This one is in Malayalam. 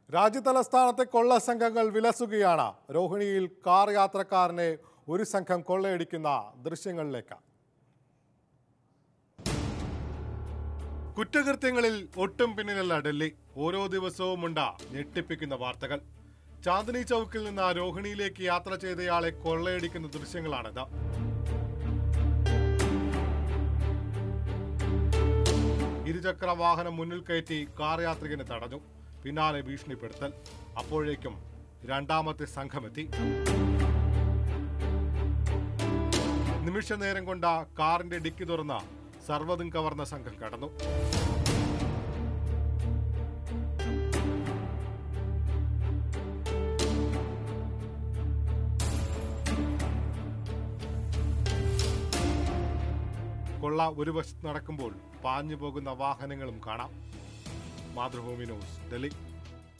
രാജ്യതലസ്ഥാനത്തെ കൊള്ള സംഘങ്ങൾ വിലസുകയാണ് രോഹിണിയിൽ കാർ യാത്രക്കാരനെ ഒരു സംഘം കൊള്ളയടിക്കുന്ന ദൃശ്യങ്ങളിലേക്ക് കുറ്റകൃത്യങ്ങളിൽ ഒട്ടും പിന്നിലല്ല ഡൽഹി ഓരോ ദിവസവുമുണ്ട് ഞെട്ടിപ്പിക്കുന്ന വാർത്തകൾ ചാന്ദിനി ചൗക്കിൽ നിന്ന് രോഹിണിയിലേക്ക് യാത്ര ചെയ്തയാളെ കൊള്ളയടിക്കുന്ന ദൃശ്യങ്ങളാണിത് ഇരുചക്ര വാഹനം മുന്നിൽ കയറ്റി കാർ യാത്രികനെ തടഞ്ഞു പിന്നാലെ ഭീഷണിപ്പെടുത്തൽ അപ്പോഴേക്കും രണ്ടാമത്തെ സംഘമെത്തി നിമിഷ നേരം കൊണ്ട് കാറിന്റെ ഡിക്കി തുറന്ന് സർവ്വതും കവർന്ന സംഘം കടന്നു കൊള്ള ഒരു വശത്ത് നടക്കുമ്പോൾ പാഞ്ഞു പോകുന്ന വാഹനങ്ങളും കാണാം മാതൃഭൂമി ന്യൂസ് ഡൽഹി